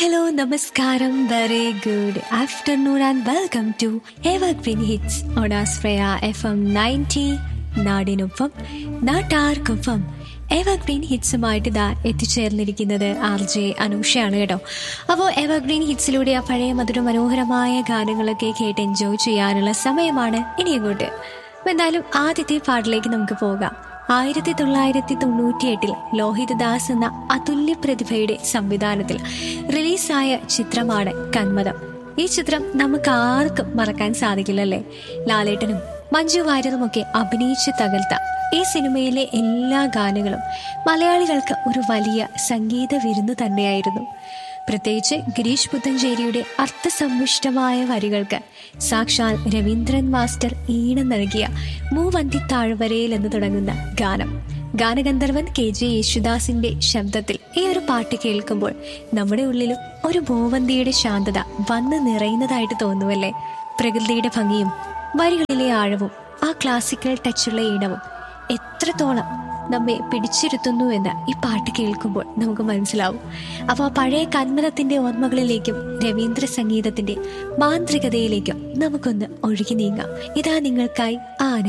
hello നമസ്കാരം very good afternoon and welcome to evergreen hits on ആസ്ഫ്രയ F M ninety നാടിനൊപ്പം നാട്ടാർക്കൊപ്പം evergreen ഹിറ്റ്സുമായിട്ട് ഇതാ എത്തിച്ചേർന്നിരിക്കുന്നത് ആർ ജെ അനൂഷയാണ് കേട്ടോ അപ്പോൾ എവർഗ്രീൻ ഹിറ്റ്സിലൂടെ ആ പഴയ മധുര മനോഹരമായ ഗാനങ്ങളൊക്കെ കേട്ട് എൻജോയ് ചെയ്യാനുള്ള സമയമാണ് ഇനി അങ്ങോട്ട് അപ്പോൾ എന്തായാലും ആദ്യത്തെ പാട്ടിലേക്ക് നമുക്ക് പോകാം ആയിരത്തി തൊള്ളായിരത്തി തൊണ്ണൂറ്റി എട്ടിൽ ലോഹിതദാസ് എന്ന അതുല്യ പ്രതിഭയുടെ സംവിധാനത്തിൽ റിലീസായ ചിത്രമാണ് കന്മതം ഈ ചിത്രം നമുക്ക് ആർക്കും മറക്കാൻ സാധിക്കില്ലല്ലേ ലാലേട്ടനും മഞ്ജു വാര്യറുമൊക്കെ അഭിനയിച്ച് തകർത്ത ഈ സിനിമയിലെ എല്ലാ ഗാനങ്ങളും മലയാളികൾക്ക് ഒരു വലിയ സംഗീത വിരുന്ന് തന്നെയായിരുന്നു പ്രത്യേകിച്ച് ഗിരീഷ് പുത്തഞ്ചേരിയുടെ അർത്ഥസമ്പുഷ്ടമായ വരികൾക്ക് സാക്ഷാൽ രവീന്ദ്രൻ മാസ്റ്റർ ഈണം നൽകിയ മൂവന്തി താഴ്വരയിൽ എന്ന് തുടങ്ങുന്ന ഗാനം ഗാനഗന്ധർവൻ കെ ജെ യേശുദാസിന്റെ ശബ്ദത്തിൽ ഈ ഒരു പാട്ട് കേൾക്കുമ്പോൾ നമ്മുടെ ഉള്ളിലും ഒരു മൂവന്തിയുടെ ശാന്തത വന്ന് നിറയുന്നതായിട്ട് തോന്നുമല്ലേ പ്രകൃതിയുടെ ഭംഗിയും വരികളിലെ ആഴവും ആ ക്ലാസിക്കൽ ടച്ചുള്ള ഈണവും എത്രത്തോളം നമ്മെ പിടിച്ചിരുത്തുന്നു എന്ന് ഈ പാട്ട് കേൾക്കുമ്പോൾ നമുക്ക് മനസ്സിലാവും അപ്പോൾ ആ പഴയ കന്മതത്തിന്റെ ഓർമ്മകളിലേക്കും രവീന്ദ്ര സംഗീതത്തിന്റെ മാന്ത്രികതയിലേക്കും നമുക്കൊന്ന് ഒഴുകി നീങ്ങാം ഇതാ നിങ്ങൾക്കായി ആ